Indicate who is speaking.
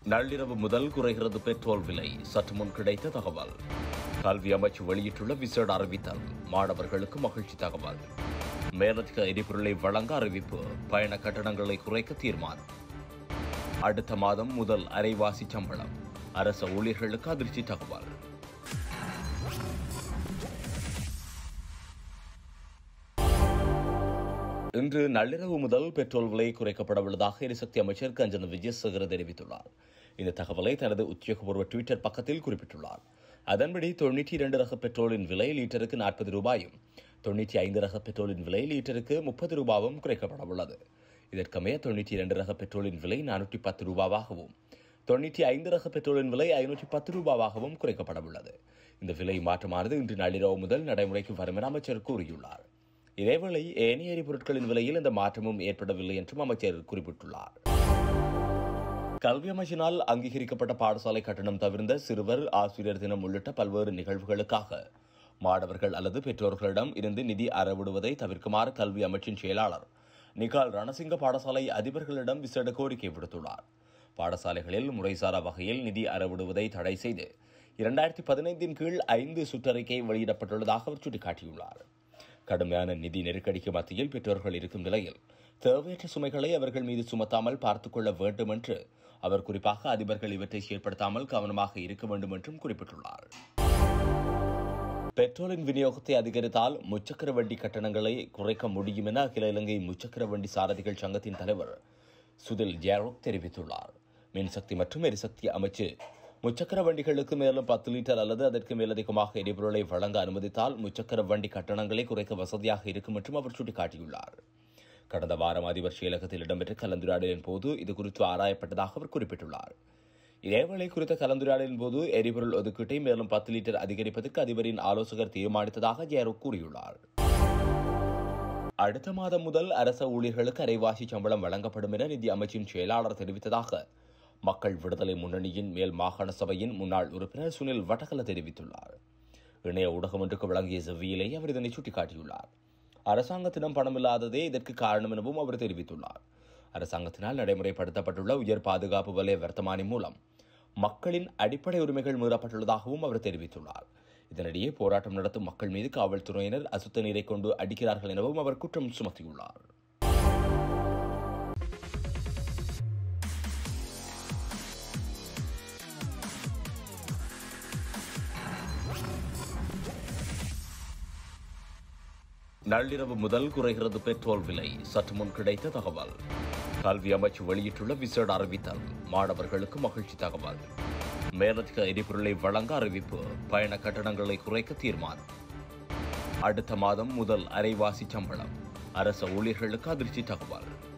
Speaker 1: நள்ளிரவு முதல் குறைகிறது பெட்ரோல் விலை சற்று முன் கிடைத்த தகவல் கல்வி அமைச்சு வெளியிட்டுள்ள விசேட அறிவித்தல் மாணவர்களுக்கு மகிழ்ச்சி தகவல் மேலதிக எரிபொருளை வழங்க அறிவிப்பு பயண கட்டணங்களை குறைக்க தீர்மானம் அடுத்த மாதம் முதல் அரைவாசி சம்பளம் அரசு ஊழியர்களுக்கு அதிர்ச்சி தகவல் இன்று நள்ளிரவு முதல் பெட்ரோல் விலை குறைக்கப்பட உள்ளதாக எரிசக்தி அமைச்சர் கஞ்சன விஜயசேகர தெரிவித்துள்ளார் இந்த தகவலை தனது உத்தியோகபூர்வ டுவிட்டர் பக்கத்தில் குறிப்பிட்டுள்ளார் அதன்படி தொண்ணூற்றி இரண்டு ரக பெட்ரோலின் விலை லிட்டருக்கு நாற்பது ரூபாயும் தொண்ணூற்றி ஐந்து ரக பெட்ரோலின் விலை லிட்டருக்கு முப்பது ரூபாவும் குறைக்கப்பட உள்ளது இதற்கமைய தொண்ணூற்றி இரண்டு ரக பெட்ரோலின் விலை நானூற்றி பத்து ரூபாவாகவும் தொண்ணூற்றி ஐந்து ரக பெட்ரோலின் விலை ஐநூற்றி பத்து ரூபாவாகவும் குறைக்கப்பட உள்ளது இந்த விலை மாற்றமானது இன்று நள்ளிரவு முதல் நடைமுறைக்கு வரும் என அமைச்சர் கூறியுள்ளார் இதேவேளை ஏனைய எரிபொருட்களின் விலையில் இந்த மாற்றமும் ஏற்படவில்லை என்றும் அமைச்சர் குறிப்பிட்டுள்ளார் கல்வி அமைச்சினால் அங்கீகரிக்கப்பட்ட பாடசாலை கட்டணம் தவிர்ந்த சிறுவர் ஆசிரியர் தினம் உள்ளிட்ட பல்வேறு நிகழ்வுகளுக்காக மாணவர்கள் அல்லது பெற்றோர்களிடம் இருந்து நிதி அறவிடுவதை தவிர்க்குமாறு கல்வி அமைச்சின் செயலாளர் நிகால் ரணசிங்க பாடசாலை அதிபர்களிடம் விசேட கோரிக்கை விடுத்துள்ளார் பாடசாலைகளில் முறைசாரா வகையில் நிதி அறவிடுவதை தடை செய்து இரண்டாயிரத்தி பதினைந்தின் கீழ் ஐந்து சுற்றறிக்கை வெளியிடப்பட்டுள்ளதாக அவர் சுட்டிக்காட்டியுள்ளார் கடுமையான நிதி நெருக்கடிக்கு மத்தியில் பெற்றோர்கள் இருக்கும் நிலையில் தேவையற்ற சுமைகளை அவர்கள் மீது சுமத்தாமல் பார்த்துக் கொள்ள வேண்டும் என்று அவர் குறிப்பாக அதிபர்கள் இவற்றை செயற்படுத்தாமல் கவனமாக இருக்க வேண்டும் என்றும் குறிப்பிட்டுள்ளார் பெட்ரோலின் விநியோகத்தை அதிகரித்தால் முச்சக்கர வண்டி கட்டணங்களை குறைக்க முடியும் என அகில இலங்கை முச்சக்கர வண்டி சாரதிகள் சங்கத்தின் தலைவர் சுதில் ஜேரோக் தெரிவித்துள்ளார் மின்சக்தி மற்றும் எரிசக்தி அமைச்சு முச்சக்கர வண்டிகளுக்கு மேலும் பத்து லிட்டர் அல்லது அதற்கு மேலதிகமாக எரிபொருளை வழங்க அனுமதித்தால் முச்சக்கர வண்டி கட்டணங்களை குறைக்க வசதியாக இருக்கும் என்றும் அவர் சுட்டிக்காட்டியுள்ளார் கடந்த வாரம் அதிபர் செயலகத்தில் இடம்பெற்ற கலந்துரையாடலின் போது இது குறித்து ஆராயப்பட்டதாக அவர் குறிப்பிட்டுள்ளார் இதேவேளை குறித்த கலந்துரையாடலின் போது எரிபொருள் ஒதுக்கீட்டை மேலும் பத்து லிட்டர் அதிகரிப்பதற்கு அதிபரின் ஆலோசகர் தீர்மானித்ததாக ஜேரோ கூறியுள்ளார் அடுத்த மாதம் முதல் அரச ஊழியர்களுக்கு அரைவாசி சம்பளம் வழங்கப்படும் என நிதி அமைச்சின் செயலாளர் தெரிவித்ததாக மக்கள் விடுதலை முன்னணியின் மேல் மாகாண சபையின் முன்னாள் உறுப்பினர் சுனில் வடகல தெரிவித்துள்ளார் இணைய ஊடகம் ஒன்றுக்கு வழங்கிய செவ்வியிலேயே அவர் இதனை சுட்டிக்காட்டியுள்ளார் அரசாங்கத்திடம் பணமில்லாததே இதற்கு காரணம் எனவும் அவர் தெரிவித்துள்ளார் அரசாங்கத்தினால் நடைமுறைப்படுத்தப்பட்டுள்ள உயர் பாதுகாப்பு வலய வர்த்தமானி மூலம் மக்களின் அடிப்படை உரிமைகள் மீறப்பட்டுள்ளதாகவும் அவர் தெரிவித்துள்ளார் இதனிடையே போராட்டம் நடத்தும் மக்கள் மீது காவல்துறையினர் அசுத்த நீரை கொண்டு அடிக்கிறார்கள் எனவும் அவர் குற்றம் சுமத்தியுள்ளார் நள்ளிரவு முதல் குறைகிறது பெட்ரோல் விலை சற்று முன் கிடைத்த தகவல் கல்வி அமைச்சு வெளியிட்டுள்ள விசேட அறிவித்தல் மாணவர்களுக்கு மகிழ்ச்சி தகவல் மேலதிக எரிபொருளை வழங்க அறிவிப்பு பயண கட்டணங்களை குறைக்க தீர்மானம் அடுத்த மாதம் முதல் அரைவாசி சம்பளம் அரசு ஊழியர்களுக்கு அதிர்ச்சி தகவல்